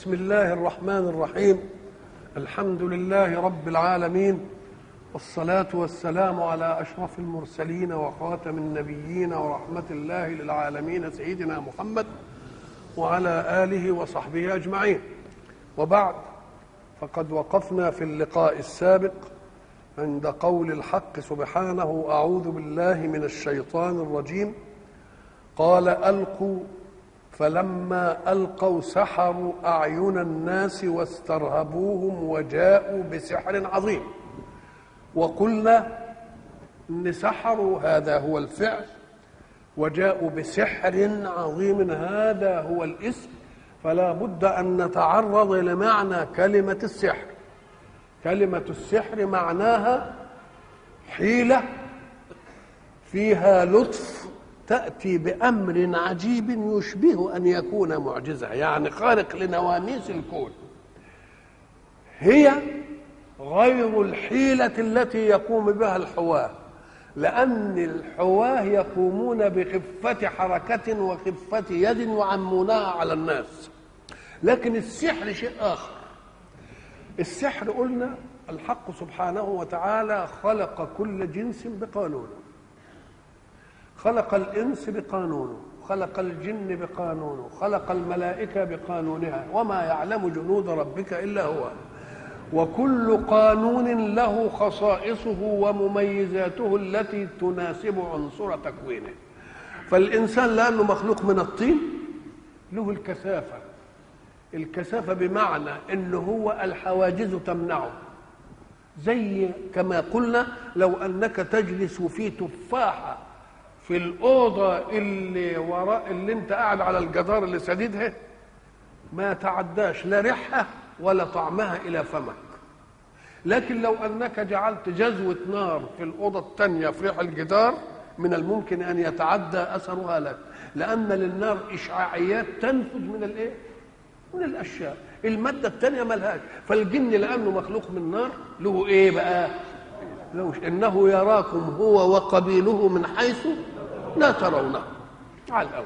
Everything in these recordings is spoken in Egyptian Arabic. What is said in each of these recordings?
بسم الله الرحمن الرحيم الحمد لله رب العالمين والصلاة والسلام على أشرف المرسلين وخاتم النبيين ورحمة الله للعالمين سيدنا محمد وعلى آله وصحبه أجمعين وبعد فقد وقفنا في اللقاء السابق عند قول الحق سبحانه أعوذ بالله من الشيطان الرجيم قال ألقوا فلما القوا سحروا اعين الناس واسترهبوهم وجاءوا بسحر عظيم وقلنا ان سحروا هذا هو الفعل وجاءوا بسحر عظيم هذا هو الاسم فلا بد ان نتعرض لمعنى كلمه السحر كلمه السحر معناها حيله فيها لطف تأتي بأمر عجيب يشبه أن يكون معجزة يعني خارق لنواميس الكون هي غير الحيلة التي يقوم بها الحواة لأن الحواة يقومون بخفة حركة وخفة يد يعمونها على الناس لكن السحر شيء آخر السحر قلنا الحق سبحانه وتعالى خلق كل جنس بقانونه خلق الانس بقانونه خلق الجن بقانونه خلق الملائكه بقانونها وما يعلم جنود ربك الا هو وكل قانون له خصائصه ومميزاته التي تناسب عنصر تكوينه فالانسان لانه مخلوق من الطين له الكثافه الكثافه بمعنى انه هو الحواجز تمنعه زي كما قلنا لو انك تجلس في تفاحه في الأوضة اللي وراء اللي أنت قاعد على الجدار اللي سديدها ما تعداش لا ريحها ولا طعمها إلى فمك لكن لو أنك جعلت جزوة نار في الأوضة الثانية في ريح الجدار من الممكن أن يتعدى أثرها لك لأن للنار إشعاعيات تنفذ من الإيه؟ من الأشياء المادة الثانية ملهاش فالجن لأنه مخلوق من نار له إيه بقى؟ لو إنه يراكم هو وقبيله من حيث لا ترونه على الأول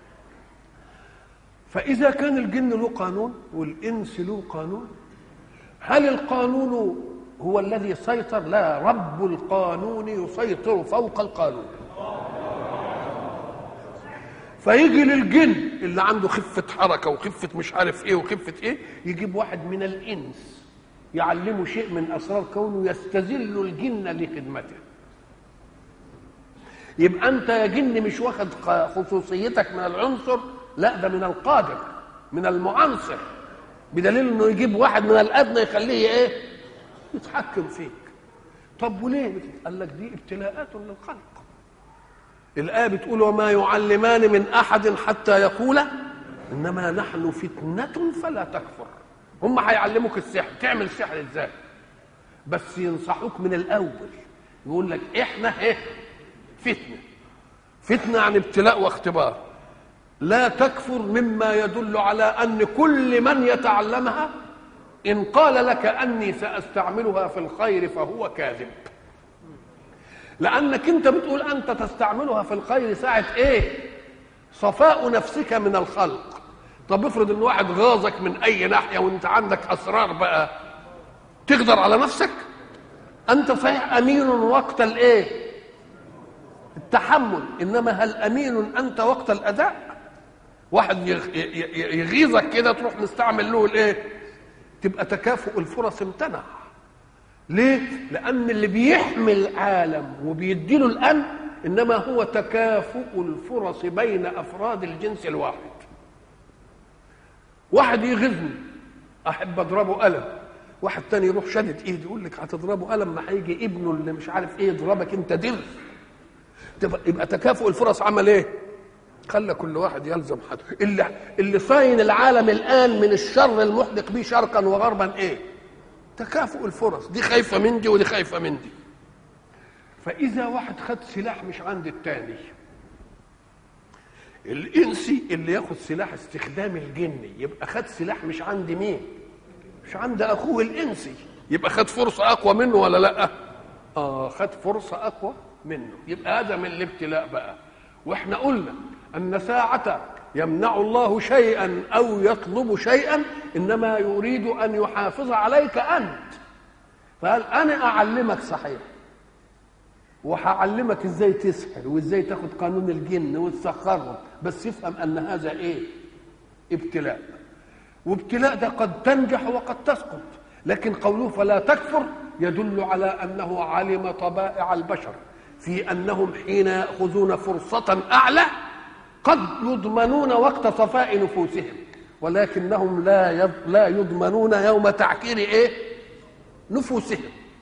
فإذا كان الجن له قانون والإنس له قانون هل القانون هو الذي سيطر لا رب القانون يسيطر فوق القانون فيجي للجن اللي عنده خفة حركة وخفة مش عارف ايه وخفة ايه يجيب واحد من الإنس يعلمه شيء من أسرار كونه يستذل الجن لخدمته يبقى انت يا جن مش واخد خصوصيتك من العنصر لا ده من القادر من المعنصر بدليل انه يجيب واحد من الادنى يخليه ايه يتحكم فيك طب وليه قال لك دي ابتلاءات للخلق الآية بتقول وما يعلمان من أحد حتى يقول إنما نحن فتنة فلا تكفر هم هيعلموك السحر تعمل السحر ازاي بس ينصحوك من الأول يقول لك إحنا إيه فتنة فتنة عن ابتلاء واختبار لا تكفر مما يدل على أن كل من يتعلمها إن قال لك أني سأستعملها في الخير فهو كاذب لأنك أنت بتقول أنت تستعملها في الخير ساعة إيه صفاء نفسك من الخلق طب افرض ان واحد غاظك من اي ناحيه وانت عندك اسرار بقى تقدر على نفسك انت صحيح امين وقت الايه التحمل انما هل امين انت وقت الاداء واحد يغيظك كده تروح مستعمل له الايه تبقى تكافؤ الفرص امتنع ليه لان اللي بيحمي العالم وبيديله الامن انما هو تكافؤ الفرص بين افراد الجنس الواحد واحد يغيظني احب اضربه قلم واحد تاني يروح شدد ايده يقول لك هتضربه قلم ما هيجي ابنه اللي مش عارف ايه يضربك انت دل يبقى تكافؤ الفرص عمل ايه خلى كل واحد يلزم حد اللي اللي صاين العالم الان من الشر المحدق به شرقا وغربا ايه تكافؤ الفرص دي خايفه من دي ودي خايفه من دي فاذا واحد خد سلاح مش عند التاني الانسي اللي ياخد سلاح استخدام الجني يبقى خد سلاح مش عند مين مش عند اخوه الانسي يبقى خد فرصه اقوى منه ولا لا اه خد فرصه اقوى منه يبقى هذا من الابتلاء بقى واحنا قلنا ان ساعه يمنع الله شيئا او يطلب شيئا انما يريد ان يحافظ عليك انت فقال انا اعلمك صحيح وهعلمك ازاي تسحر وازاي تاخد قانون الجن وتسخرهم بس افهم ان هذا ايه ابتلاء وابتلاء ده قد تنجح وقد تسقط لكن قوله فلا تكفر يدل على انه علم طبائع البشر في انهم حين ياخذون فرصه اعلى قد يضمنون وقت صفاء نفوسهم ولكنهم لا لا يضمنون يوم تعكير ايه نفوسهم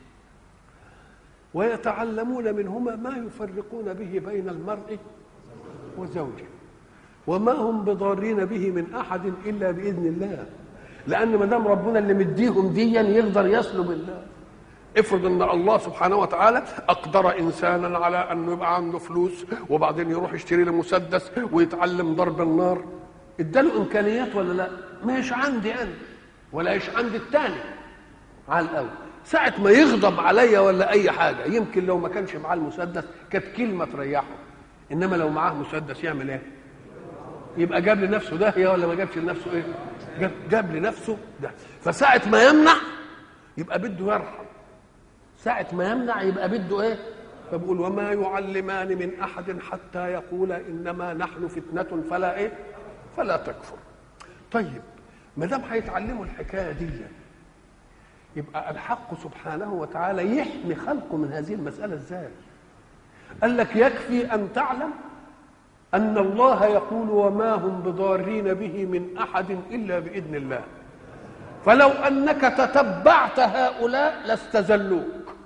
ويتعلمون منهما ما يفرقون به بين المرء وزوجه وما هم بضارين به من احد الا باذن الله لان ما دام ربنا اللي مديهم ديا يقدر يسلب الله افرض ان الله سبحانه وتعالى اقدر انسانا على انه يبقى عنده فلوس وبعدين يروح يشتري له مسدس ويتعلم ضرب النار اداله امكانيات ولا لا مش عندي انا ولا مش عند الثاني على الاول ساعة ما يغضب عليا ولا أي حاجة يمكن لو ما كانش معاه المسدس كانت كلمة تريحه إنما لو معاه مسدس يعمل إيه؟ يبقى جاب لنفسه داهية ولا ما جابش لنفسه إيه؟ جاب, جاب لنفسه ده فساعة ما يمنع يبقى بده يرحم ساعة ما يمنع يبقى بده إيه؟ فبقول وما يعلمان من أحد حتى يقول إنما نحن فتنة فلا إيه؟ فلا تكفر طيب ما دام هيتعلموا الحكاية دي يبقى الحق سبحانه وتعالى يحمي خلقه من هذه المسألة ازاي قال لك يكفي أن تعلم أن الله يقول وما هم بضارين به من أحد إلا بإذن الله فلو أنك تتبعت هؤلاء لاستزلوك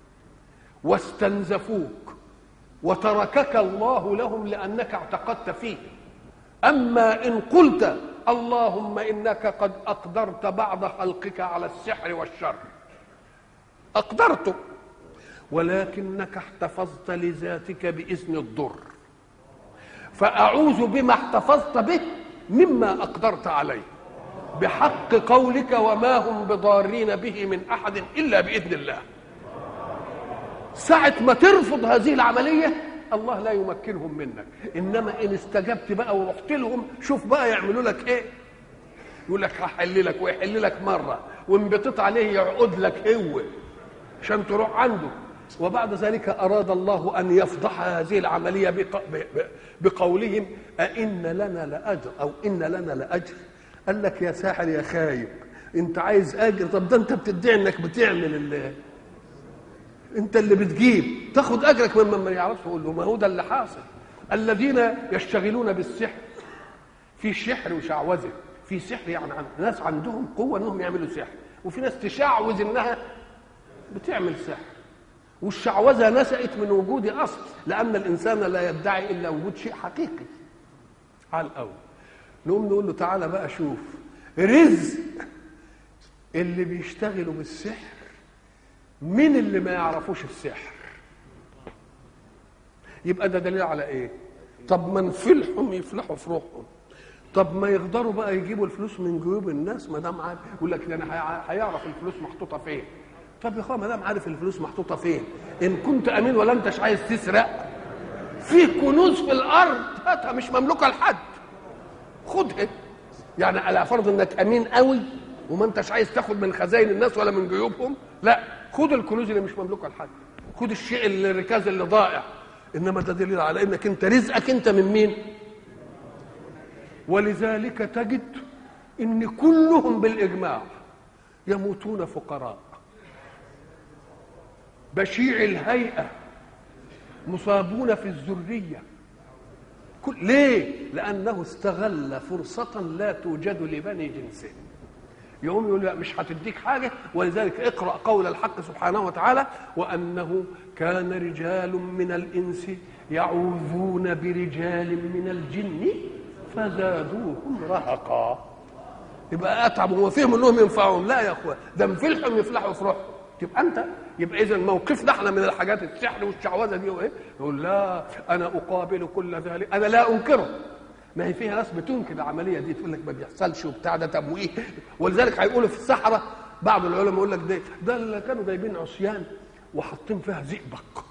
واستنزفوك وتركك الله لهم لأنك اعتقدت فيه أما إن قلت اللهم انك قد اقدرت بعض خلقك على السحر والشر اقدرته ولكنك احتفظت لذاتك باذن الضر فاعوذ بما احتفظت به مما اقدرت عليه بحق قولك وما هم بضارين به من احد الا باذن الله ساعه ما ترفض هذه العمليه الله لا يمكنهم منك انما ان استجبت بقى ورحت لهم شوف بقى يعملوا لك ايه يقول لك هحل لك ويحل لك مره وانبطت عليه يعقد لك هو عشان تروح عنده وبعد ذلك اراد الله ان يفضح هذه العمليه بقولهم أئن لنا لاجر او ان لنا لاجر قال لك يا ساحر يا خايب انت عايز اجر طب ده انت بتدعي انك بتعمل اللي انت اللي بتجيب تاخد اجرك ممن ما يعرفش يقول له ما هو ده اللي حاصل الذين يشتغلون بالسحر في سحر وشعوذه في سحر يعني عن ناس عندهم قوه انهم يعملوا سحر وفي ناس تشعوذ انها بتعمل سحر والشعوذه نشأت من وجود اصل لان الانسان لا يدعي الا وجود شيء حقيقي على الاول نقوم نقول له تعالى بقى شوف رزق اللي بيشتغلوا بالسحر مين اللي ما يعرفوش السحر يبقى ده دليل على ايه طب ما نفلحهم يفلحوا في روحهم طب ما يقدروا بقى يجيبوا الفلوس من جيوب الناس ما دام عارف يقول لك انا هيعرف الفلوس محطوطه فين طب يا اخويا ما دام عارف الفلوس محطوطه فين ان كنت امين ولا انتش عايز تسرق في كنوز في الارض هاتها مش مملوكه لحد خدها يعني على فرض انك امين قوي وما انتش عايز تاخد من خزائن الناس ولا من جيوبهم لا خد الكنوز اللي مش مملوكه لحد خد الشيء الركاز اللي ضائع انما ده دليل على انك انت رزقك انت من مين ولذلك تجد ان كلهم بالاجماع يموتون فقراء بشيع الهيئه مصابون في الذريه كل ليه لانه استغل فرصه لا توجد لبني جنسه يقوم يقول لا مش هتديك حاجة ولذلك اقرأ قول الحق سبحانه وتعالى وأنه كان رجال من الإنس يعوذون برجال من الجن فزادوهم رهقا يبقى اتعبوا وفيهم انهم ينفعهم لا يا اخوان ده مفلحهم يفلحوا في روحهم تبقى انت يبقى اذا موقفنا احنا من الحاجات السحر والشعوذه دي وايه يقول لا انا اقابل كل ذلك انا لا انكره ما هي فيها ناس بتنكر العمليه دي تقول لك ما بيحصلش وبتاع ده تمويه ولذلك هيقولوا في الصحراء بعض العلماء يقول لك ده ده اللي كانوا جايبين عصيان وحاطين فيها زئبق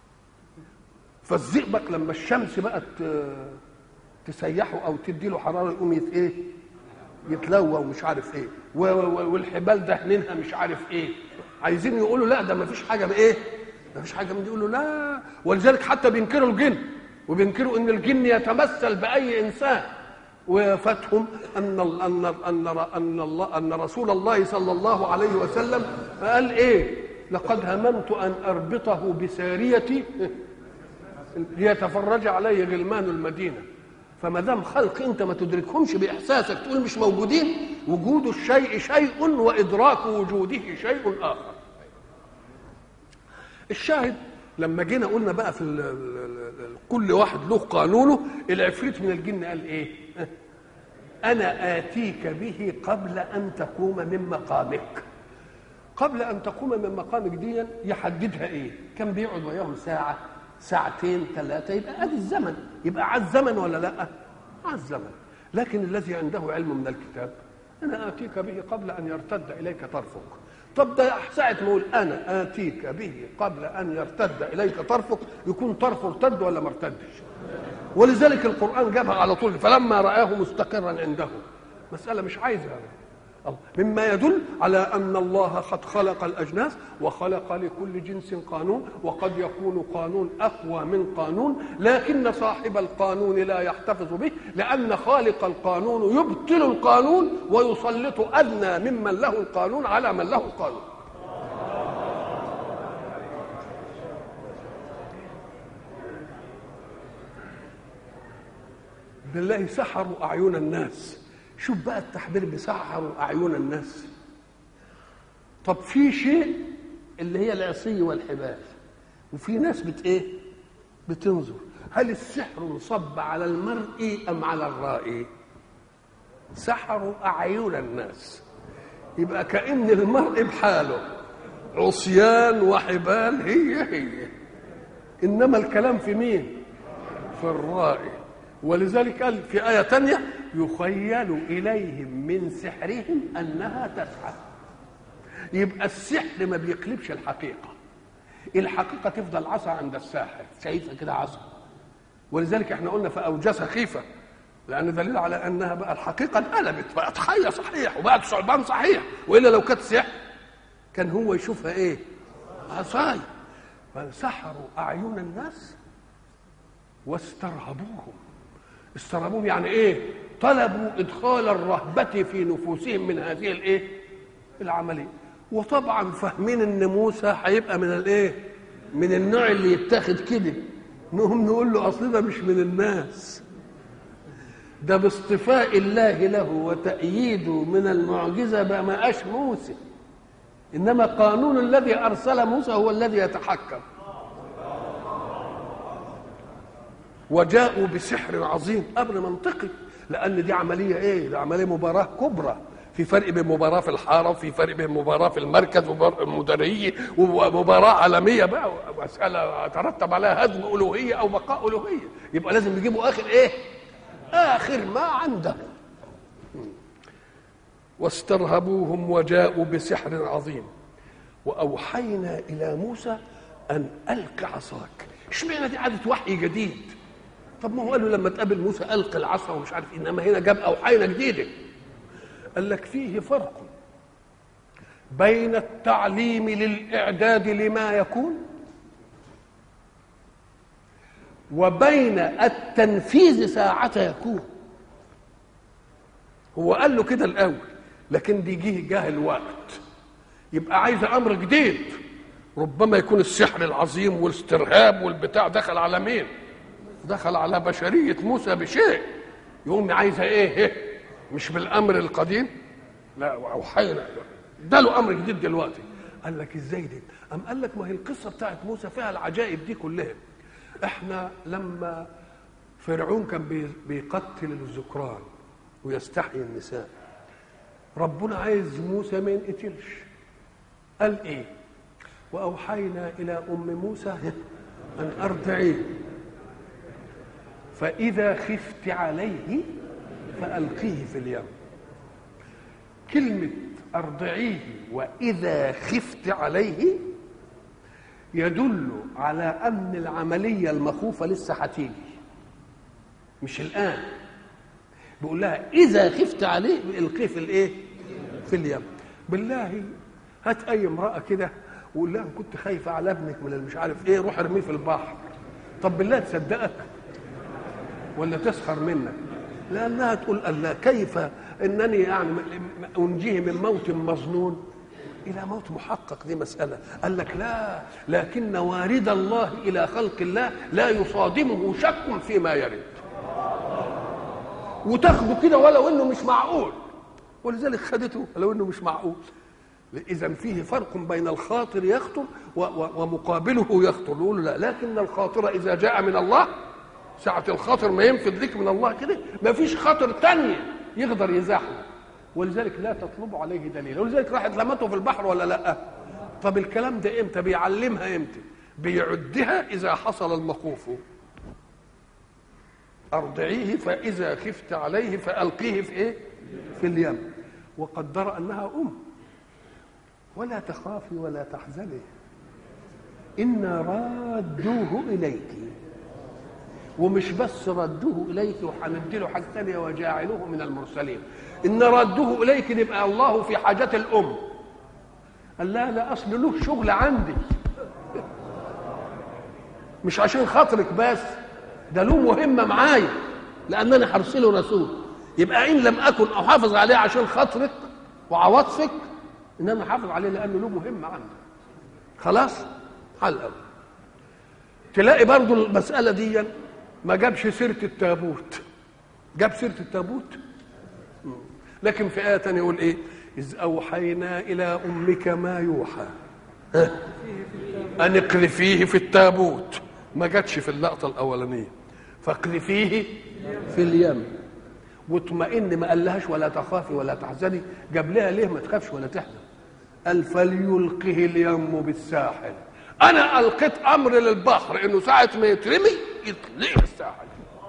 فالزئبق لما الشمس بقت تسيحه او تدي له حراره يقوم ايه يتلوى ومش عارف ايه و- و- والحبال دهنينها مش عارف ايه عايزين يقولوا لا ده ما فيش حاجه بايه ما فيش حاجه من دي يقولوا لا ولذلك حتى بينكروا الجن وبينكروا ان الجن يتمثل باي انسان وفاتهم ان ال- ان ان ان الله ان رسول الله صلى الله عليه وسلم قال ايه لقد هممت ان اربطه بساريتي ليتفرج عليه غلمان المدينه فما دام خلق انت ما تدركهمش باحساسك تقول مش موجودين وجود الشيء شيء وادراك وجوده شيء اخر الشاهد لما جينا قلنا بقى في ال ال ال كل واحد له قانونه العفريت من الجن قال ايه انا اتيك به قبل ان تقوم من مقامك قبل ان تقوم من مقامك دي يحددها ايه كان بيقعد وياهم ساعه ساعتين ثلاثه يبقى ادي الزمن يبقى على الزمن ولا لا على الزمن لكن الذي عنده علم من الكتاب انا اتيك به قبل ان يرتد اليك طرفك طب ده ساعة ما اقول انا اتيك به قبل ان يرتد اليك طرفك يكون طرفه ارتد ولا ما ارتدش ولذلك القران جابها على طول فلما رآه مستقرا عنده مسألة مش عايزة أو مما يدل على أن الله قد خلق الأجناس وخلق لكل جنس قانون وقد يكون قانون أقوى من قانون لكن صاحب القانون لا يحتفظ به لأن خالق القانون يبطل القانون ويسلط أدنى ممن له القانون على من له القانون بالله سحروا أعين الناس شوف بقى التحبير بسحروا أعين الناس طب في شيء اللي هي العصي والحبال وفي ناس بت ايه بتنظر هل السحر انصب على المرء ام على الرائي سحروا اعين الناس يبقى كان المرء بحاله عصيان وحبال هي هي انما الكلام في مين في الرائي ولذلك قال في آية تانية يخيل إليهم من سحرهم أنها تسعى يبقى السحر ما بيقلبش الحقيقة الحقيقة تفضل عصا عند الساحر شايفها كده عصا ولذلك احنا قلنا فأوجس خيفة لأن دليل على أنها بقى الحقيقة انقلبت بقت حية صحيح وبقت ثعبان صحيح وإلا لو كانت سحر كان هو يشوفها إيه؟ عصاي فسحروا أعين الناس واسترهبوهم استرهبوهم يعني ايه طلبوا ادخال الرهبه في نفوسهم من هذه الايه العمليه وطبعا فاهمين ان موسى هيبقى من الايه من النوع اللي يتاخد كده نقوم نقول له اصل ده مش من الناس ده باصطفاء الله له وتأييده من المعجزة بقى ما قاش موسى إنما قانون الذي أرسل موسى هو الذي يتحكم وجاءوا بسحر عظيم امر منطقي لان دي عمليه ايه دي عمليه مباراه كبرى في فرق بين مباراه في الحاره وفي فرق بين مباراه في المركز ومديريه ومباراه عالميه بقى مساله ترتب عليها هدم الوهيه او بقاء الوهيه يبقى لازم يجيبوا اخر ايه اخر ما عنده واسترهبوهم وجاءوا بسحر عظيم واوحينا الى موسى ان الق عصاك اشمعنى دي عاده وحي جديد طب ما هو قالوا لما تقابل موسى القي العصا ومش عارف انما هنا جاب اوحينا جديده قال لك فيه فرق بين التعليم للاعداد لما يكون وبين التنفيذ ساعة يكون هو قال له كده الاول لكن دي جه جاه الوقت يبقى عايز امر جديد ربما يكون السحر العظيم والاسترهاب والبتاع دخل على مين دخل على بشرية موسى بشيء يقوم عايزة ايه مش بالامر القديم لا اوحينا ده له امر جديد دلوقتي قال لك ازاي دي ام قال لك ما هي القصه بتاعت موسى فيها العجائب دي كلها احنا لما فرعون كان بيقتل الذكران ويستحيي النساء ربنا عايز موسى ما ينقتلش قال ايه واوحينا الى ام موسى ان ارضعيه فاذا خفت عليه فالقيه في اليم كلمه ارضعيه واذا خفت عليه يدل على ان العمليه المخوفه لسه هتيجي مش الان بيقول لها اذا خفت عليه القيه في الايه في اليم بالله هات اي امراه كده وقول لها كنت خايفه على ابنك من مش عارف ايه روح ارميه في البحر طب بالله تصدقك ولا تسخر منك لانها تقول الله كيف انني يعني انجيه من موت مظنون الى موت محقق دي مساله قال لك لا لكن وارد الله الى خلق الله لا يصادمه شك فيما يرد وتاخده كده ولو انه مش معقول ولذلك خدته ولو انه مش معقول اذا فيه فرق بين الخاطر يخطر ومقابله يخطر نقول لا لكن الخاطر اذا جاء من الله ساعة الخاطر ما ينفذ لك من الله كده ما فيش خاطر تانية يقدر يزاحمه ولذلك لا تطلب عليه دليل ولذلك راحت لمته في البحر ولا لا طب الكلام ده امتى بيعلمها امتى بيعدها اذا حصل المخوف ارضعيه فاذا خفت عليه فالقيه في ايه في اليم وقدر انها ام ولا تخافي ولا تحزني إنا رادوه إليك ومش بس ردوه إليك وهنديله حاجة ثانية وجاعلوه من المرسلين إن ردوه إليك يبقى الله في حاجة الأم قال لا لا أصل له شغل عندي مش عشان خاطرك بس ده له مهمة معايا لأنني هرسله رسول يبقى إن لم أكن أحافظ عليه عشان خاطرك وعواطفك انما حافظ عليه لانه له مهمه عنده خلاص على الاول تلاقي برضو المساله دي ما جابش سيره التابوت جاب سيره التابوت لكن في ايه ثانيه يقول ايه اذ اوحينا الى امك ما يوحى ان اقذفيه في التابوت ما جاتش في اللقطه الاولانيه فاقذفيه في اليم واطمئن ما قالهاش ولا تخافي ولا تحزني جاب لها ليه ما تخافش ولا تحزن قال فليلقه اليم بالساحل انا القيت امر للبحر انه ساعه ما يترمي يطلع الساحل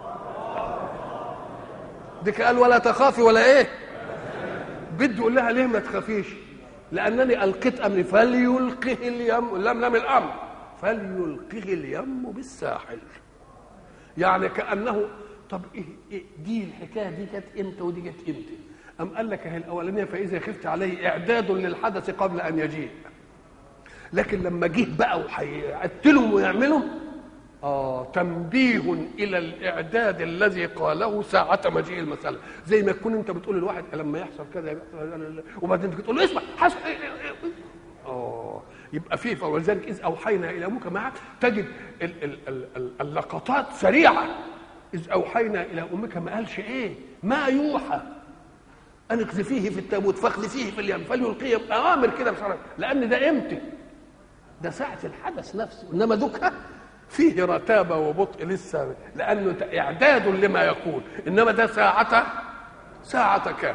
دي قال ولا تخافي ولا ايه بده يقول لها ليه ما تخافيش لانني القيت امري فليلقه اليم لم لم الامر فليلقه اليم بالساحل يعني كانه طب إيه, ايه دي الحكايه دي كانت امتى ودي كانت امتى أم قال لك هي الأولانية فإذا خفت عليه إعداد للحدث قبل أن يجيء لكن لما جه بقى وهيقتلهم ويعملهم آه تنبيه إلى الإعداد الذي قاله ساعة مجيء المسألة زي ما تكون أنت بتقول لواحد لما يحصل كذا وبعدين تقول له اسمع حصل آه يبقى فيه ولذلك إذ أوحينا إلى أمك معك تجد اللقطات سريعة إذ أوحينا إلى أمك ما قالش إيه ما يوحى أن اقذفيه في التابوت فاقذفيه في اليم فليلقيه أوامر كده بصراحة لأن ده إمتى؟ ده ساعة الحدث نفسه إنما دوكها فيه رتابة وبطء لسه لأنه إعداد لما يقول إنما ده ساعة ساعة كان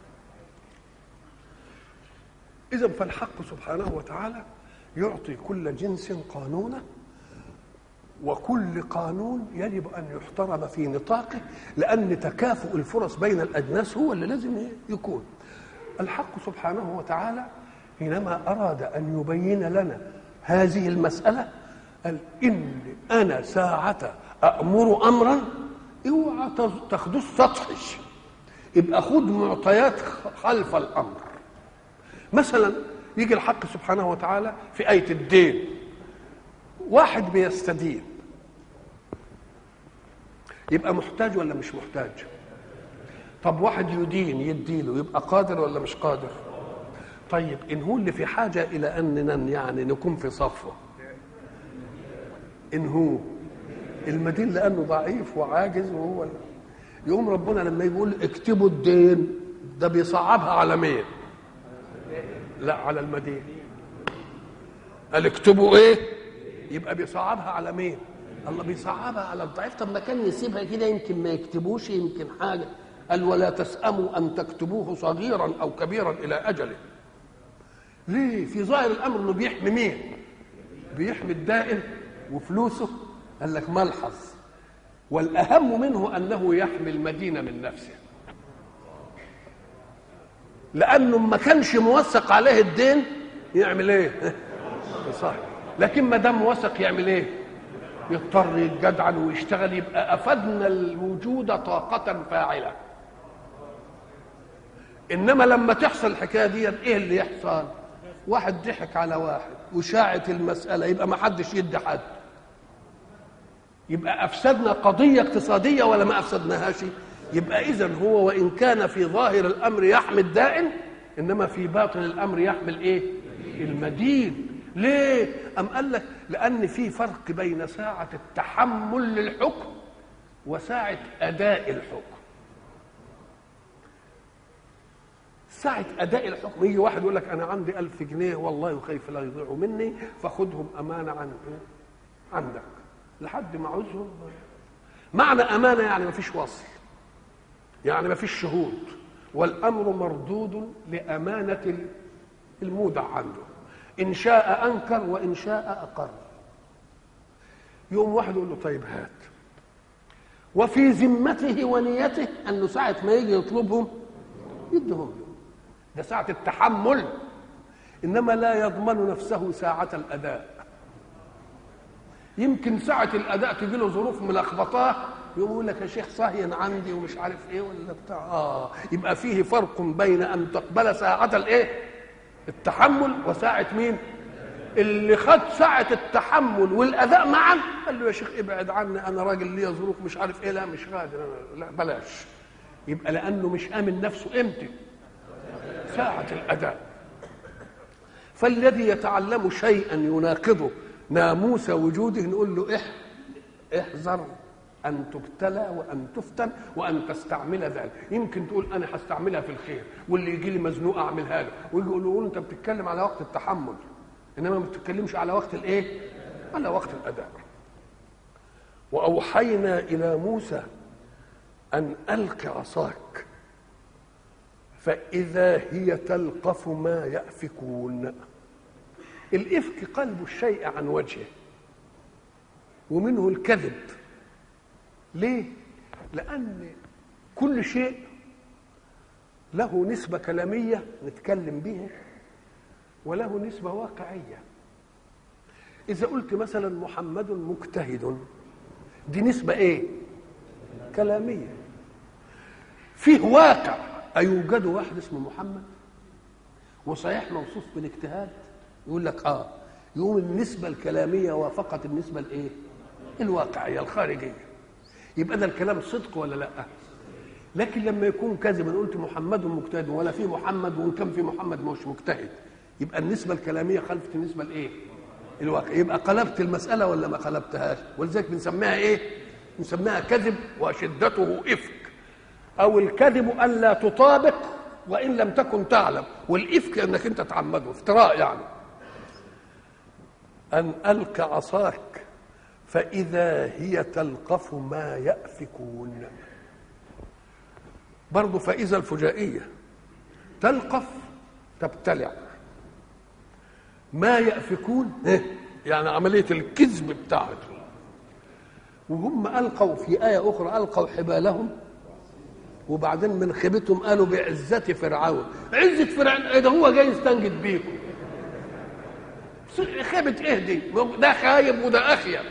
إذا فالحق سبحانه وتعالى يعطي كل جنس قانونه وكل قانون يجب ان يحترم في نطاقه لان تكافؤ الفرص بين الاجناس هو اللي لازم يكون الحق سبحانه وتعالى حينما اراد ان يبين لنا هذه المساله قال ان انا ساعه امر امرا اوعى تاخدوه سطحي يبقى خد معطيات خلف الامر مثلا يجي الحق سبحانه وتعالى في ايه الدين واحد بيستدين يبقى محتاج ولا مش محتاج طب واحد يدين يديله يبقى قادر ولا مش قادر طيب ان هو اللي في حاجه الى اننا يعني نكون في صفه ان هو المدين لانه ضعيف وعاجز وهو يقوم ربنا لما يقول اكتبوا الدين ده بيصعبها على مين لا على المدين قال اكتبوا ايه يبقى بيصعبها على مين الله بيصعبها على الضعيف طب ما كان يسيبها كده يمكن ما يكتبوش يمكن حاجه قال ولا تسأموا أن تكتبوه صغيرا أو كبيرا إلى أجله ليه في ظاهر الأمر أنه بيحمي مين بيحمي الدائن وفلوسه قال لك ملحظ والأهم منه أنه يحمي المدينة من نفسه لأنه ما كانش موثق عليه الدين يعمل ايه صح لكن ما دام موثق يعمل ايه يضطر يتجدعن ويشتغل يبقى افدنا الوجود طاقه فاعله انما لما تحصل الحكايه دي ايه اللي يحصل واحد ضحك على واحد وشاعت المساله يبقى ما حدش يدي حد يبقى افسدنا قضيه اقتصاديه ولا ما افسدناهاش يبقى اذا هو وان كان في ظاهر الامر يحمل دائن انما في باطن الامر يحمل ايه المدين ليه ام قال لك لان في فرق بين ساعه التحمل للحكم وساعه اداء الحكم ساعة أداء الحكم يجي واحد يقول لك أنا عندي ألف جنيه والله خايف لا يضيعوا مني فخذهم أمانة عن عندك لحد ما عاوزهم معنى أمانة يعني ما فيش وصل يعني ما فيش شهود والأمر مردود لأمانة المودع عنده إن شاء أنكر وإن شاء أقر يوم واحد يقول له طيب هات وفي ذمته ونيته أنه ساعة ما يجي يطلبهم يدهم له ده ساعة التحمل إنما لا يضمن نفسه ساعة الأداء يمكن ساعة الأداء تجي له ظروف ملخبطاه يقوم يقول لك يا شيخ صهين عندي ومش عارف ايه ولا بتاع اه يبقى فيه فرق بين ان تقبل ساعة الايه؟ التحمل وساعة مين؟ اللي خد ساعة التحمل والأداء معا قال له يا شيخ ابعد عني أنا راجل ليا ظروف مش عارف إيه لا مش قادر لا بلاش يبقى لأنه مش آمن نفسه إمتى؟ ساعة الأداء فالذي يتعلم شيئا يناقضه ناموس وجوده نقول له اح احذر ان تبتلى وان تفتن وان تستعمل ذلك يمكن تقول انا هستعملها في الخير واللي يجي لي مزنوق اعملها له ويجي يقولوا انت بتتكلم على وقت التحمل انما ما بتتكلمش على وقت الايه على وقت الاداء واوحينا الى موسى ان الق عصاك فاذا هي تلقف ما يافكون الافك قلب الشيء عن وجهه ومنه الكذب ليه لان كل شيء له نسبه كلاميه نتكلم بها وله نسبه واقعيه اذا قلت مثلا محمد مجتهد دي نسبه ايه كلاميه فيه واقع ايوجد واحد اسمه محمد وصحيح موصوف بالاجتهاد يقول لك اه يقوم النسبه الكلاميه وافقت النسبه الايه الواقعيه الخارجيه يبقى ده الكلام صدق ولا لا لكن لما يكون كذبا قلت محمد مجتهد ولا في محمد وان كان في محمد مش مجتهد يبقى النسبه الكلاميه خلفت النسبه الايه الواقع يبقى قلبت المساله ولا ما قلبتهاش ولذلك بنسميها ايه بنسميها كذب وشدته افك او الكذب الا تطابق وان لم تكن تعلم والافك انك انت تعمده افتراء يعني ان الق عصاك فاذا هي تلقف ما يافكون برضه فاذا الفجائيه تلقف تبتلع ما يأفكون يعني عملية الكذب بتاعته وهم ألقوا في آية أخرى ألقوا حبالهم وبعدين من خيبتهم قالوا بعزة فرعون عزة فرعون إيه ده هو جاي يستنجد بيكم خيبة إيه دي ده خايب وده أخيب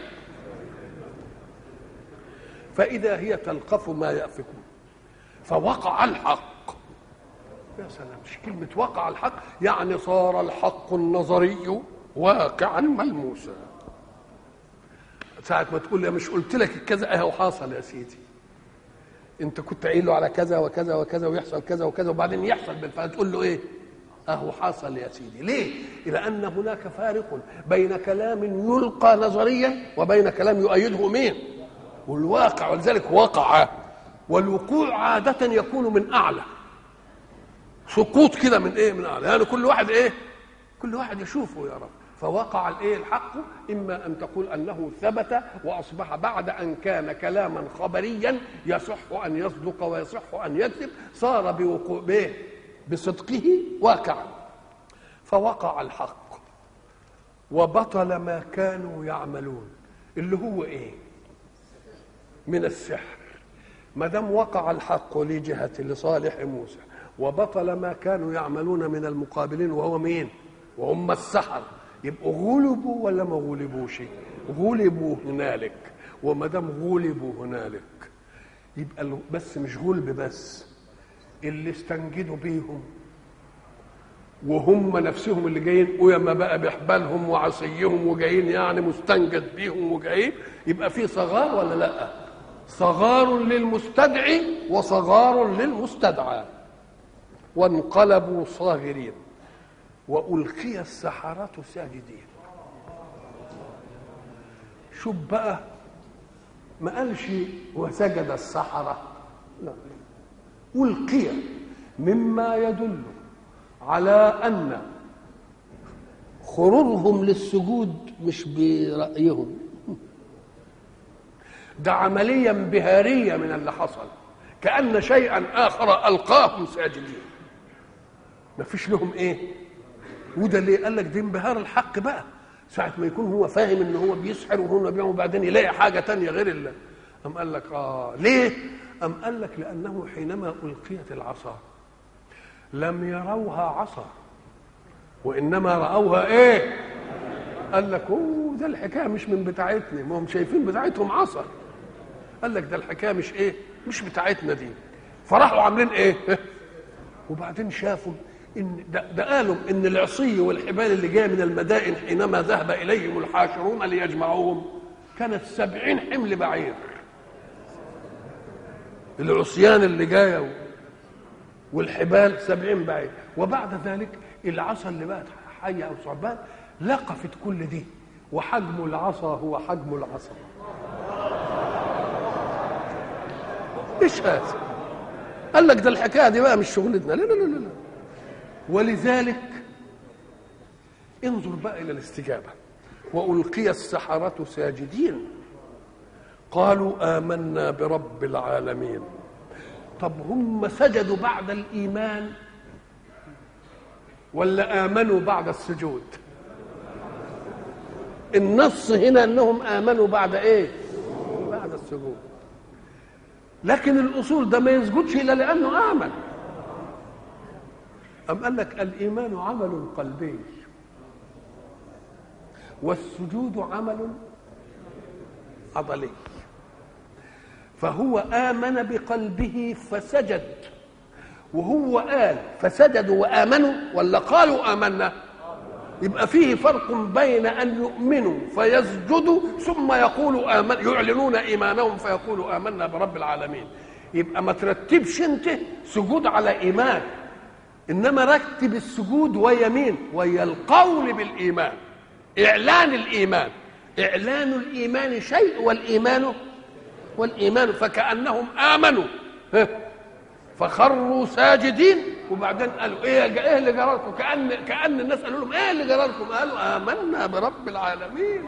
فإذا هي تلقف ما يأفكون فوقع الحق يا سلام مش كلمة وقع الحق يعني صار الحق النظري واقعا ملموسا ساعة ما تقول لي مش قلت لك كذا اهو حاصل يا سيدي انت كنت قايل له على كذا وكذا وكذا ويحصل كذا وكذا وبعدين يحصل بالفعل تقول له ايه اهو حصل يا سيدي ليه لان هناك فارق بين كلام يلقى نظريا وبين كلام يؤيده مين والواقع ولذلك وقع والوقوع عادة يكون من أعلى سقوط كده من ايه من اعلى يعني كل واحد ايه كل واحد يشوفه يا رب فوقع الايه الحق اما ان تقول انه ثبت واصبح بعد ان كان كلاما خبريا يصح ان يصدق ويصح ان يكذب صار بوقوع به بصدقه واقعا فوقع الحق وبطل ما كانوا يعملون اللي هو ايه من السحر ما دام وقع الحق لجهه لصالح موسى وبطل ما كانوا يعملون من المقابلين وهو مين وهم السحر يبقوا غلبوا ولا ما غلبوش غلبوا هنالك وما دام غلبوا هنالك يبقى بس مش غلب بس اللي استنجدوا بيهم وهم نفسهم اللي جايين ويما بقى بحبالهم وعصيهم وجايين يعني مستنجد بيهم وجايين يبقى في صغار ولا لا صغار للمستدعي وصغار للمستدعى وانقلبوا صاغرين والقي السحره ساجدين شوف بقى ما قالش وسجد السحره لا القي مما يدل على ان خروجهم للسجود مش برايهم ده عمليه انبهاريه من اللي حصل كان شيئا اخر القاهم ساجدين ما فيش لهم ايه وده ليه قال لك ده انبهار الحق بقى ساعة ما يكون هو فاهم ان هو بيسحر وهو بيعمل وبعدين يلاقي حاجة تانية غير الله أم قال لك اه ليه؟ أم قال لك لأنه حينما ألقيت العصا لم يروها عصا وإنما رأوها إيه؟ قال لك اوه ده الحكاية مش من بتاعتنا ما هم شايفين بتاعتهم عصا قال لك ده الحكاية مش إيه؟ مش بتاعتنا دي فراحوا عاملين إيه؟ وبعدين شافوا ان ده, ده قالوا ان العصي والحبال اللي جايه من المدائن حينما ذهب اليهم الحاشرون ليجمعوهم كانت سبعين حمل بعير العصيان اللي جايه والحبال سبعين بعير وبعد ذلك العصا اللي بقت حيه او ثعبان لقفت كل دي وحجم العصا هو حجم العصا ايش هذا قال لك ده الحكايه دي بقى مش شغلتنا لا لا لا لا ولذلك انظر بقى الى الاستجابه والقي السحره ساجدين قالوا امنا برب العالمين طب هم سجدوا بعد الايمان ولا امنوا بعد السجود النص هنا انهم امنوا بعد ايه بعد السجود لكن الاصول ده ما يسجدش الا لانه امن أم قال لك الإيمان عمل قلبي والسجود عمل عضلي فهو آمن بقلبه فسجد وهو قال فسجدوا وآمنوا ولا قالوا آمنا يبقى فيه فرق بين أن يؤمنوا فيسجدوا ثم يقولوا آمن يعلنون إيمانهم فيقولوا آمنا برب العالمين يبقى ما ترتبش أنت سجود على إيمان انما رتب السجود ويا مين ويا القول بالايمان اعلان الايمان اعلان الايمان شيء والايمان والايمان فكانهم امنوا فخروا ساجدين وبعدين قالوا ايه ايه اللي جرى لكم كان كان الناس قالوا لهم ايه اللي جرى لكم قالوا امنا برب العالمين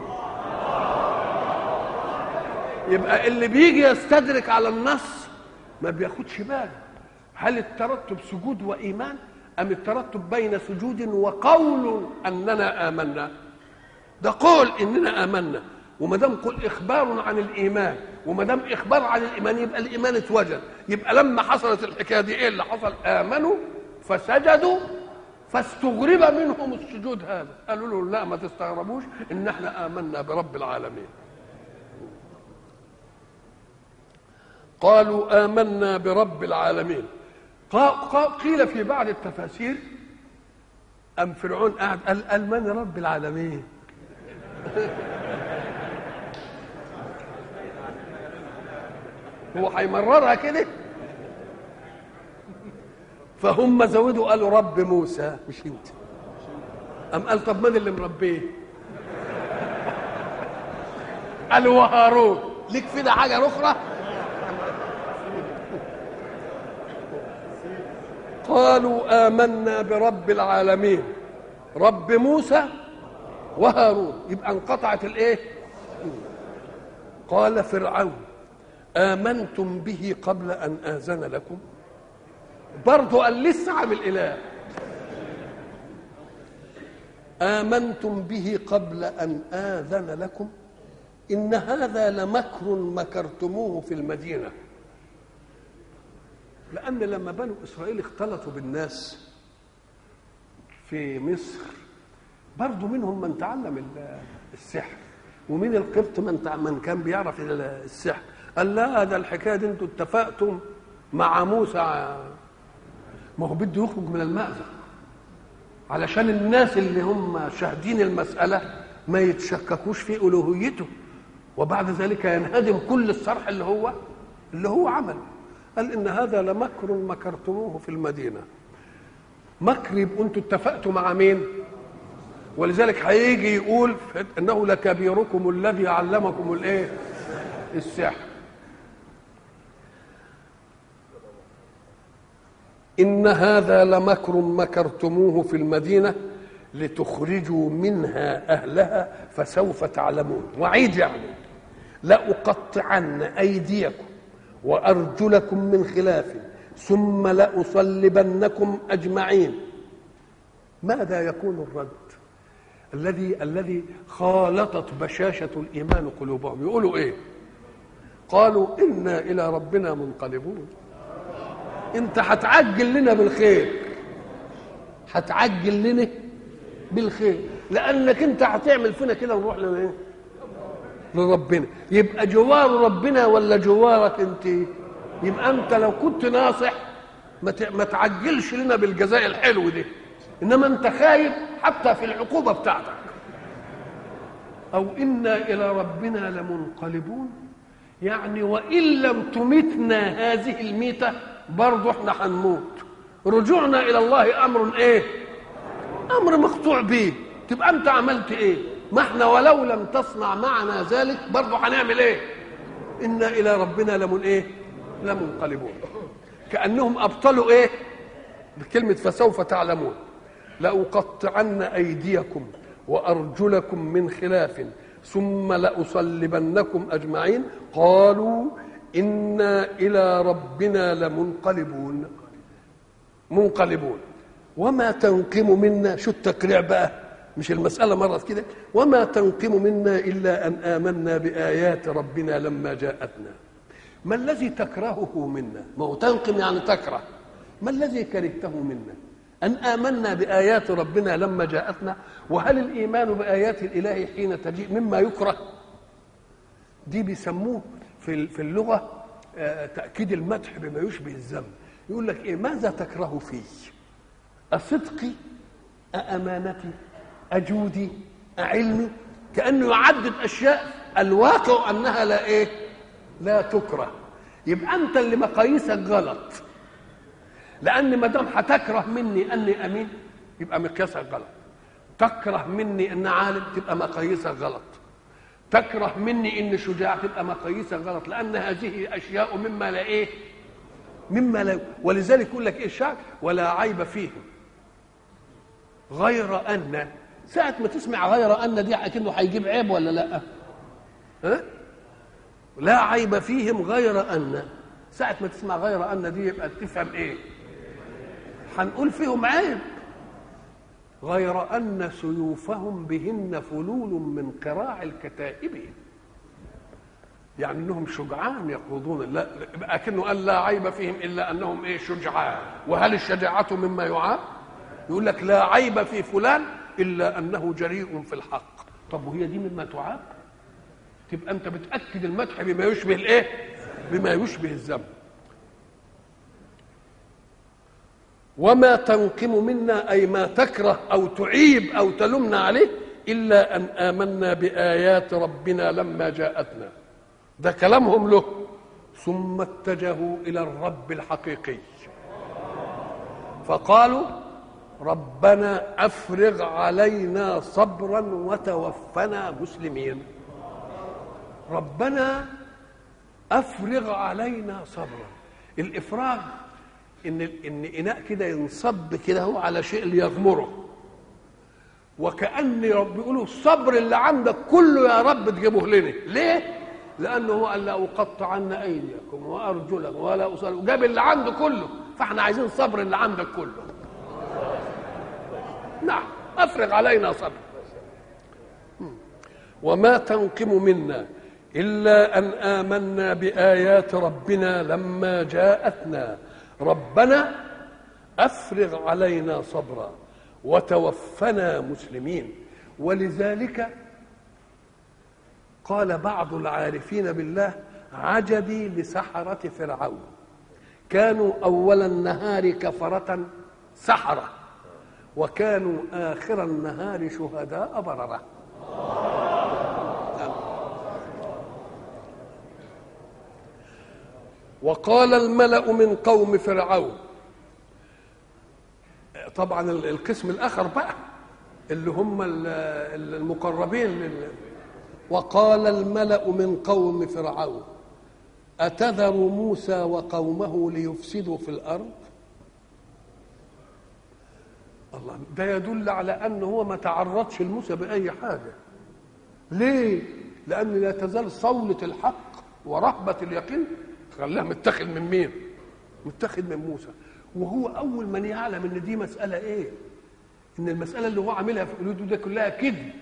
يبقى اللي بيجي يستدرك على النص ما بياخدش باله هل الترتب سجود وايمان ام الترتب بين سجود وقول اننا امنا ده قول اننا امنا وما دام قل اخبار عن الايمان وما دام اخبار عن الايمان يبقى الايمان اتوجد يبقى لما حصلت الحكايه دي ايه اللي حصل امنوا فسجدوا فاستغرب منهم السجود هذا قالوا له لا ما تستغربوش ان احنا امنا برب العالمين قالوا امنا برب العالمين قيل في بعض التفاسير أم فرعون قاعد قال, قال من رب العالمين هو هيمررها كده فهم زودوا قالوا رب موسى مش انت أم قال طب من اللي مربيه قالوا وهارون ليك في ده حاجة أخرى قالوا آمنا برب العالمين رب موسى وهارون يبقى انقطعت الايه قال فرعون آمنتم به قبل أن آذن لكم برضه قال لسه عامل إله آمنتم به قبل أن آذن لكم إن هذا لمكر مكرتموه في المدينة لأن لما بنو إسرائيل اختلطوا بالناس في مصر برضو منهم من تعلم السحر ومن القبط من من كان بيعرف السحر قال لا ده الحكايه دي انتوا اتفقتم مع موسى ما هو بده يخرج من المأزق علشان الناس اللي هم شاهدين المسألة ما يتشككوش في ألوهيته وبعد ذلك ينهدم كل الصرح اللي هو اللي هو عمل قال إن هذا لمكر مكرتموه في المدينة مكر يبقوا انتوا اتفقتوا مع مين؟ ولذلك هيجي يقول انه لكبيركم الذي علمكم الايه؟ السحر إن هذا لمكر مكرتموه في المدينة لتخرجوا منها أهلها فسوف تعلمون وعيد يعني لأقطعن أيديكم وأرجلكم من خلاف ثم لأصلبنكم أجمعين ماذا يكون الرد الذي الذي خالطت بشاشة الإيمان قلوبهم يقولوا إيه قالوا إنا إلى ربنا منقلبون انت هتعجل لنا بالخير هتعجل لنا بالخير لانك انت هتعمل فينا كده ونروح لايه لربنا يبقى جوار ربنا ولا جوارك انت يبقى انت لو كنت ناصح ما ما تعجلش لنا بالجزاء الحلو ده انما انت خايف حتى في العقوبه بتاعتك او انا الى ربنا لمنقلبون يعني وان لم تمتنا هذه الميته برضه احنا هنموت رجوعنا الى الله امر ايه امر مقطوع به تبقى انت عملت ايه ما احنا ولو لم تصنع معنا ذلك برضه هنعمل ايه انا الى ربنا لمن ايه لمنقلبون كانهم ابطلوا ايه بكلمه فسوف تعلمون لاقطعن ايديكم وارجلكم من خلاف ثم لاصلبنكم اجمعين قالوا انا الى ربنا لمنقلبون منقلبون وما تنقم منا شو التقريع بقى مش المسألة مرت كده وما تنقم منا إلا أن آمنا بآيات ربنا لما جاءتنا ما الذي تكرهه منا ما هو تنقم يعني تكره ما الذي كرهته منا أن آمنا بآيات ربنا لما جاءتنا وهل الإيمان بآيات الإله حين تجيء مما يكره دي بيسموه في في اللغة تأكيد المدح بما يشبه الذم يقول لك إيه ماذا تكره فيه أصدقي أأمانتي أجودي أعلمي كأنه يعدد أشياء الواقع أنها لا إيه لا تكره يبقى أنت اللي مقاييسك غلط لأن ما دام هتكره مني أني أمين يبقى مقياسك غلط تكره مني أن عالم تبقى مقاييسك غلط تكره مني ان شجاع تبقى مقاييسك غلط لان هذه اشياء مما لا ايه مما لا ولذلك يقول لك ايه الشعر ولا عيب فيهم غير ان ساعة ما تسمع غير ان دي اكنه هيجيب عيب ولا لا ها لا عيب فيهم غير ان ساعة ما تسمع غير ان دي يبقى تفهم ايه هنقول فيهم عيب غير أن سيوفهم بهن فلول من قراع الكتائب يعني انهم شجعان يقودون لا لكنه قال لا عيب فيهم الا انهم ايه شجعان وهل الشجاعه مما يعاب يقول لك لا عيب في فلان الا انه جريء في الحق طب وهي دي مما تعاب تبقى انت بتاكد المدح بما يشبه الايه بما يشبه الذم وما تنقم منا اي ما تكره او تعيب او تلمنا عليه الا ان امنا بايات ربنا لما جاءتنا ده كلامهم له ثم اتجهوا الى الرب الحقيقي فقالوا ربنا افرغ علينا صبرا وتوفنا مسلمين ربنا افرغ علينا صبرا الافراغ ان ان اناء كده ينصب كده هو على شيء ليغمره وكان بيقولوا الصبر اللي عندك كله يا رب تجيبه لنا ليه لانه هو قال لا اقطعن ايديكم وارجلكم ولا اصلي وجاب اللي عنده كله فاحنا عايزين صبر اللي عندك كله نعم افرغ علينا صبر وما تنقم منا الا ان امنا بايات ربنا لما جاءتنا ربنا افرغ علينا صبرا وتوفنا مسلمين ولذلك قال بعض العارفين بالله عجبي لسحرة فرعون كانوا أول النهار كفرة سحرة وكانوا آخر النهار شهداء بررة وقال الملأ من قوم فرعون طبعا القسم الآخر بقى اللي هم المقربين وقال الملأ من قوم فرعون أتذر موسى وقومه ليفسدوا في الأرض الله ده يدل على أنه هو ما تعرضش لموسى بأي حاجة ليه؟ لأن لا تزال صولة الحق ورهبة اليقين خلاها متخذ من مين؟ متخذ من موسى وهو أول من يعلم إن دي مسألة إيه؟ إن المسألة اللي هو عاملها في قلوده ده كلها كذب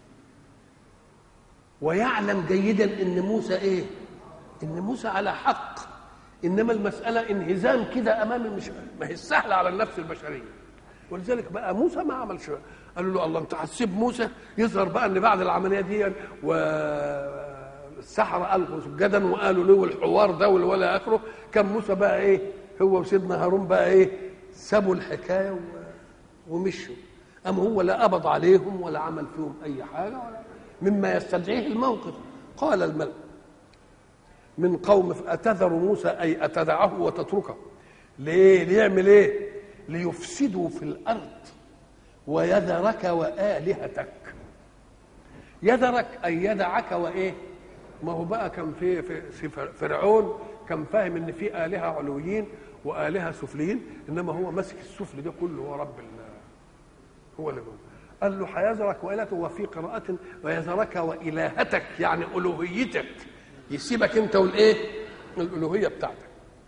ويعلم جيدا إن موسى إيه؟ ان موسى على حق انما المساله انهزام كده امام مش ما هي سهله على النفس البشريه ولذلك بقى موسى ما عملش قالوا له الله انت هتسيب موسى يظهر بقى ان بعد العمليه دي والسحرة القوا سجدا وقالوا له الحوار ده ولا اخره كان موسى بقى ايه هو وسيدنا هارون بقى ايه سابوا الحكايه ومشوا اما هو لا قبض عليهم ولا عمل فيهم اي حاجه ولا مما يستدعيه الموقف قال الملك من قوم أتذر موسى أي أتدعه وتتركه ليه ليعمل ايه ليفسدوا في الأرض ويذرك وآلهتك يذرك أي يدعك وإيه ما هو بقى كان في, في فرعون كان فاهم ان في آلهة علويين وآلهة سفليين إنما هو ماسك السفل ده كله هو رب هو اللي جوه قال له هيذرك وإلهته وفي قراءة ويذرك وإلهتك يعني ألوهيتك يسيبك انت والايه الالوهيه بتاعتك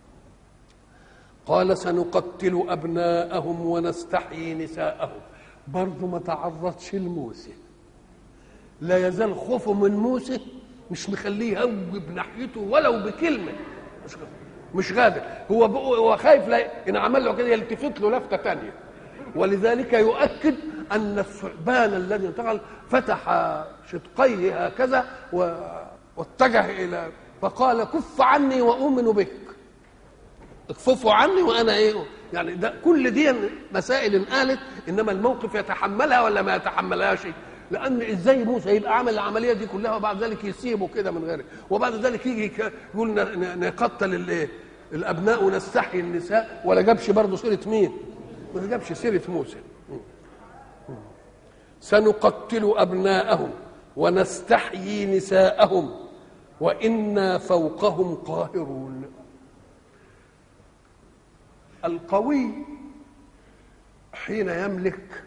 قال سنقتل ابناءهم ونستحيي نساءهم برضه ما تعرضش لموسى لا يزال خوفه من موسى مش مخليه يهوب ناحيته ولو بكلمه مش مش غادر هو هو خايف لا ان عمل له كده يلتفت له لفته ثانيه ولذلك يؤكد ان الثعبان الذي انتقل فتح شدقيه هكذا و واتجه الى فقال كف عني واؤمن بك اكففوا عني وانا ايه يعني ده كل دي مسائل قالت انما الموقف يتحملها ولا ما يتحملهاش لان ازاي موسى يبقى عمل العمليه دي كلها وبعد ذلك يسيبه كده من غيره وبعد ذلك يجي يقول نقتل الايه الابناء ونستحيي النساء ولا جابش برضه سيره مين ما جابش سيره موسى سنقتل ابناءهم ونستحيي نساءهم وانا فوقهم قاهرون القوي حين يملك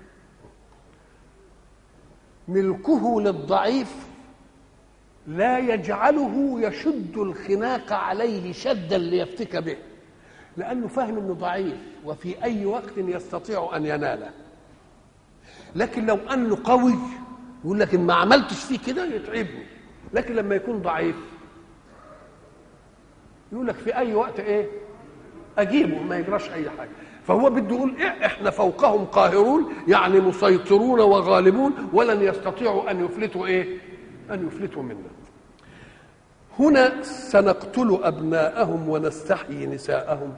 ملكه للضعيف لا يجعله يشد الخناق عليه شدا ليفتك به لانه فاهم انه ضعيف وفي اي وقت يستطيع ان يناله لكن لو انه قوي يقول لك ان ما عملتش فيه كده يتعبني لكن لما يكون ضعيف يقول لك في اي وقت ايه اجيبه ما يجراش اي حاجه فهو بده يقول إيه احنا فوقهم قاهرون يعني مسيطرون وغالبون ولن يستطيعوا ان يفلتوا ايه ان يفلتوا منا هنا سنقتل ابناءهم ونستحيي نساءهم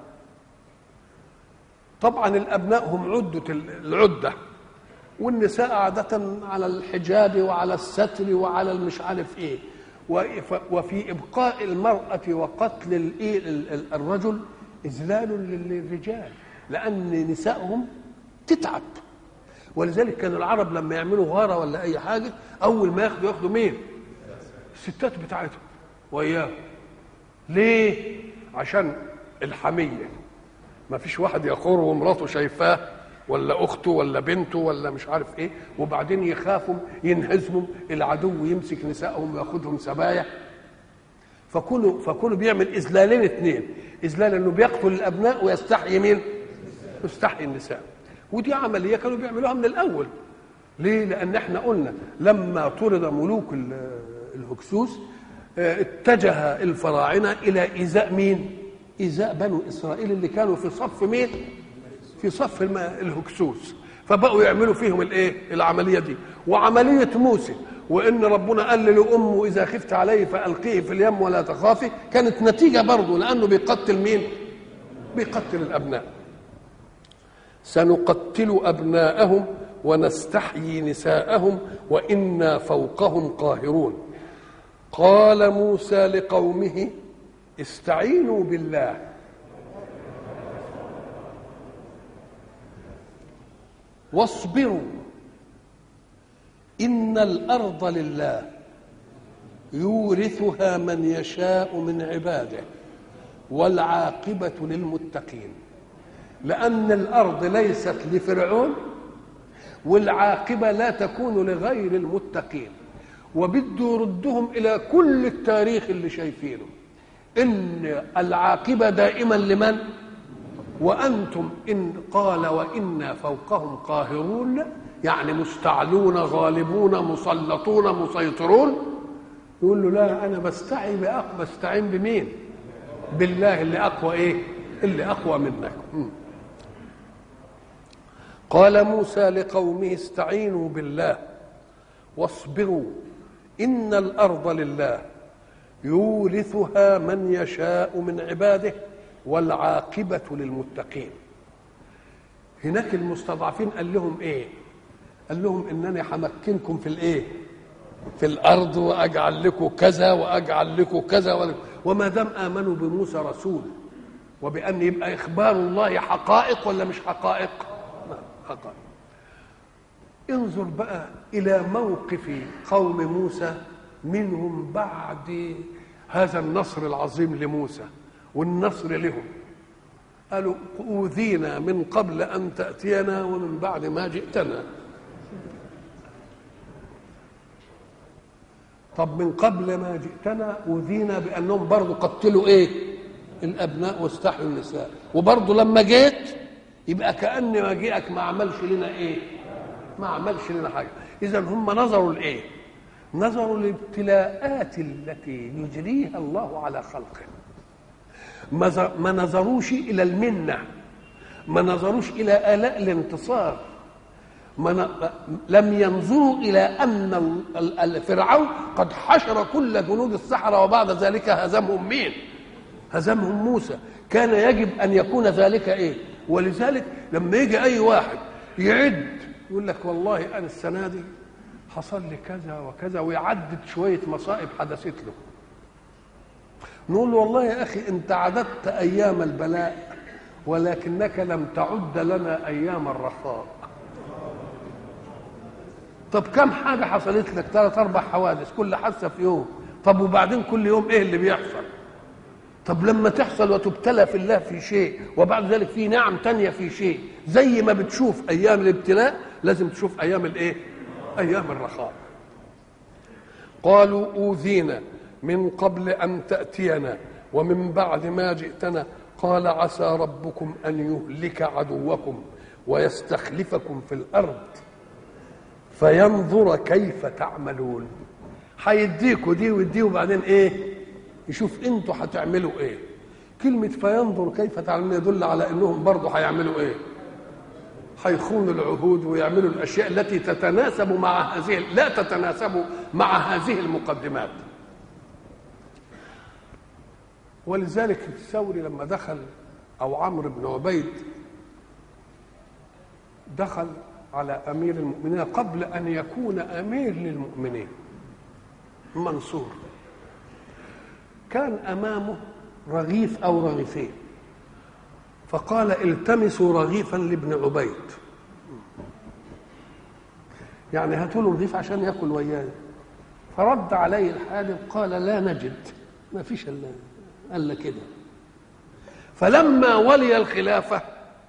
طبعا الابناء هم عده العده والنساء عادة على الحجاب وعلى الستر وعلى المش عارف ايه وفي ابقاء المرأة وقتل الرجل اذلال للرجال لان نسائهم تتعب ولذلك كان العرب لما يعملوا غاره ولا اي حاجه اول ما ياخدوا ياخدوا مين؟ الستات بتاعتهم وياهم ليه؟ عشان الحميه ما فيش واحد يخور ومراته شايفاه ولا اخته ولا بنته ولا مش عارف ايه وبعدين يخافوا ينهزموا العدو يمسك نسائهم وياخذهم سبايا فكله فكله بيعمل اذلالين اثنين اذلال انه بيقتل الابناء ويستحيي مين؟ يستحيي النساء ودي عمليه كانوا بيعملوها من الاول ليه؟ لان احنا قلنا لما طرد ملوك الهكسوس اتجه الفراعنه الى ايذاء مين؟ ايذاء بنو اسرائيل اللي كانوا في صف مين؟ في صف الهكسوس فبقوا يعملوا فيهم الايه العمليه دي وعمليه موسى وان ربنا قال لامه اذا خفت عليه فالقيه في اليم ولا تخافي كانت نتيجه برضه لانه بيقتل مين بيقتل الابناء سنقتل ابناءهم ونستحيي نساءهم وانا فوقهم قاهرون قال موسى لقومه استعينوا بالله واصبروا ان الارض لله يورثها من يشاء من عباده والعاقبه للمتقين لان الارض ليست لفرعون والعاقبه لا تكون لغير المتقين وبده يردهم الى كل التاريخ اللي شايفينه ان العاقبه دائما لمن وانتم ان قال وانا فوقهم قاهرون يعني مستعلون غالبون مسلطون مسيطرون يقول له لا انا بستعي بأق بستعين بمين بالله اللي اقوى ايه اللي اقوى منك قال موسى لقومه استعينوا بالله واصبروا ان الارض لله يورثها من يشاء من عباده والعاقبه للمتقين هناك المستضعفين قال لهم ايه قال لهم انني همكنكم في الايه في الارض واجعل لكم كذا واجعل لكم كذا وما دام امنوا بموسى رسول وبان يبقى اخبار الله حقائق ولا مش حقائق حقائق انظر بقى الى موقف قوم موسى منهم بعد هذا النصر العظيم لموسى والنصر لهم قالوا اوذينا من قبل ان تاتينا ومن بعد ما جئتنا طب من قبل ما جئتنا اوذينا بانهم برضه قتلوا ايه الابناء واستحيوا النساء وبرضه لما جيت يبقى كان مجيئك ما عملش لنا ايه ما عملش لنا حاجه اذا هم نظروا لايه نظروا للابتلاءات التي يجريها الله على خلقه ما نظروش الى المنه ما نظروش الى الاء الانتصار ما لم ينظروا الى ان فرعون قد حشر كل جنود السحرة وبعد ذلك هزمهم مين هزمهم موسى كان يجب ان يكون ذلك ايه ولذلك لما يجي اي واحد يعد يقول لك والله انا السنه دي حصل لي كذا وكذا ويعدد شويه مصائب حدثت له نقول والله يا اخي انت عددت ايام البلاء ولكنك لم تعد لنا ايام الرخاء طب كم حاجه حصلت لك ثلاث اربع حوادث كل حادثه في يوم طب وبعدين كل يوم ايه اللي بيحصل طب لما تحصل وتبتلى في الله في شيء وبعد ذلك في نعم تانية في شيء زي ما بتشوف ايام الابتلاء لازم تشوف ايام الايه ايام الرخاء قالوا اوذينا من قبل ان تاتينا ومن بعد ما جئتنا قال عسى ربكم ان يهلك عدوكم ويستخلفكم في الارض فينظر كيف تعملون هيديكوا دي ويديه وبعدين ايه يشوف انتوا هتعملوا ايه كلمة فينظر كيف تعملون يدل على انهم برضه هيعملوا ايه هيخونوا العهود ويعملوا الاشياء التي تتناسب مع هذه لا تتناسب مع هذه المقدمات ولذلك الثوري لما دخل او عمرو بن عبيد دخل على امير المؤمنين قبل ان يكون امير للمؤمنين منصور كان امامه رغيف او رغيفين فقال التمسوا رغيفا لابن عبيد يعني هاتوا له رغيف عشان ياكل وياه فرد عليه الحادث قال لا نجد ما فيش الا قال كده فلما ولي الخلافه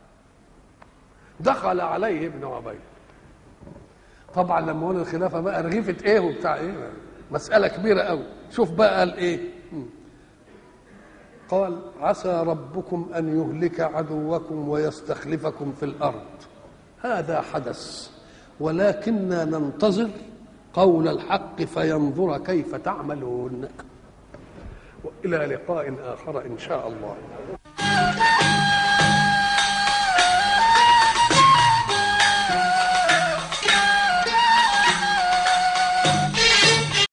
دخل عليه ابن عبيد طبعا لما ولي الخلافه بقى رغيفه ايه وبتاع ايه مساله كبيره قوي شوف بقى قال ايه قال عسى ربكم ان يهلك عدوكم ويستخلفكم في الارض هذا حدث ولكننا ننتظر قول الحق فينظر كيف تعملون والى لقاء اخر ان شاء الله